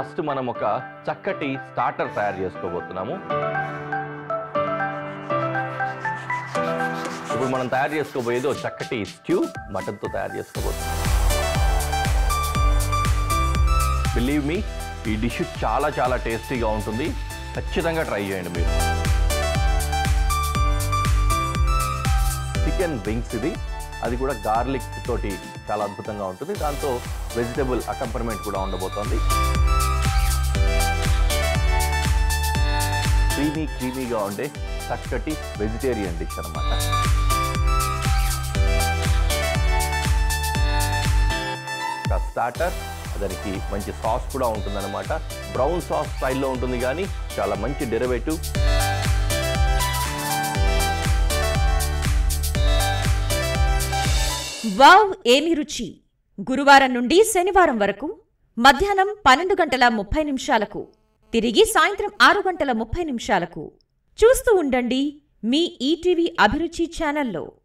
first మనం ఒక చక్కటి స్టార్టర్ తయారు చేసుకోబోతున్నాము ఇప్పుడు మనం తయారు చేసుకోబోయేది ఒక చక్కటి స్ట్యూ మటన్తో తయారు చేసుకోబోతున్నాం బిలీవ్ మీ ఈ డిష్ చాలా చాలా టేస్టీగా ఉంటుంది ఖచ్చితంగా ట్రై చేయండి మీరు చికెన్ వింగ్స్ ఇది అది కూడా గార్లిక్ తోటి చాలా అద్భుతంగా ఉంటుంది దాంతో వెజిటబుల్ అకంపర్మెంట్ కూడా ఉండబోతోంది క్రీమీ క్రీమీగా ఉండే చక్కటి వెజిటేరియన్ డిష్ అనమాట స్టార్టర్ దానికి మంచి సాస్ కూడా ఉంటుందన్నమాట బ్రౌన్ సాస్ స్టైల్లో ఉంటుంది కానీ చాలా మంచి డెరివేటివ్ వావ్ ఏమి రుచి గురువారం నుండి శనివారం వరకు మధ్యాహ్నం పన్నెండు గంటల ముప్పై నిమిషాలకు తిరిగి సాయంత్రం ఆరు గంటల ముప్పై నిమిషాలకు చూస్తూ ఉండండి మీ ఈటీవీ అభిరుచి ఛానల్లో